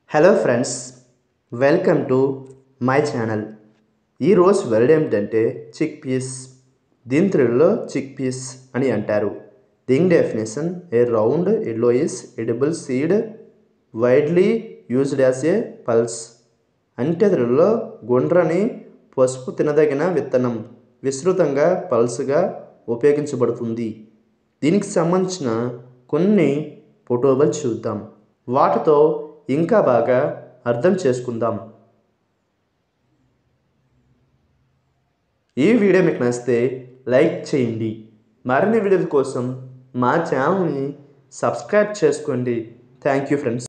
hello friends welcome to my channel ఈరోజు word ఏమిటంటే chick peas దీని తెలుగులో చిక్ పీస్ అని అంటారు దీని definition a round yellowish edible seed widely used as a pulse అంటే తెలుగులో గుండ్రని పసుపు తినదగిన విత్తనం విస్తృతంగా పల్స్గా ఉపయోగించబడుతుంది దీనికి సంబంధించిన కొన్ని ఫోటోలు చూద్దాం వాటితో ఇంకా బాగా అర్థం చేసుకుందాం ఈ వీడియో మీకు నచ్చితే లైక్ చేయండి మరిన్ని వీడియోల కోసం మా ఛానల్ని సబ్స్క్రైబ్ చేసుకోండి థ్యాంక్ యూ ఫ్రెండ్స్